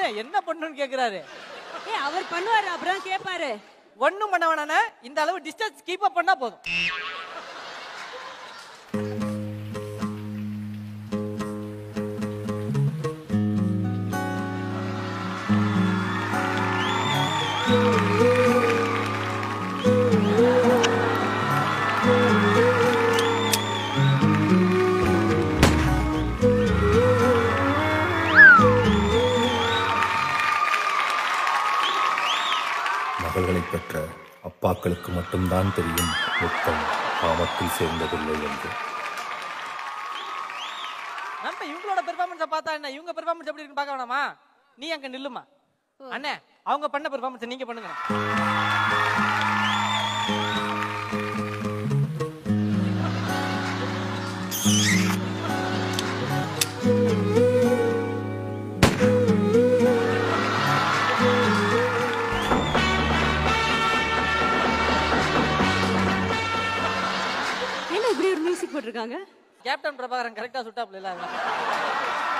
என்ன பண்ணணும்னு கேக்குறாரு ஏ அவர் பண்ணுவாரு அப்புறம் கேட்பாரு ஒண்ணும் பண்ண வேணானே இந்த அளவு டிஸ்டன்ஸ் கீப் அப் பண்ணா போதும் மகள்களை பெற்ற அப்பாக்களுக்கு மட்டும்தான் தெரியும் முத்தம் காமத்தில் சேர்ந்ததில்லை என்று நம்ம இவங்களோட பெர்ஃபார்மன்ஸை பார்த்தா என்ன இவங்க பெர்ஃபார்மன்ஸ் எப்படி இருக்குன்னு பார்க்க வேணாமா நீ அங்க நில்லுமா அண்ணே அவங்க பண்ண பெர்ஃபார்மன்ஸ் நீங்க பண்ணுங்க என்ன இப்படி ஒரு மியூசிக் போட்டிருக்காங்க கேப்டன் பிரபாகரன் கரெக்டா சுட்டாப்ல இல்ல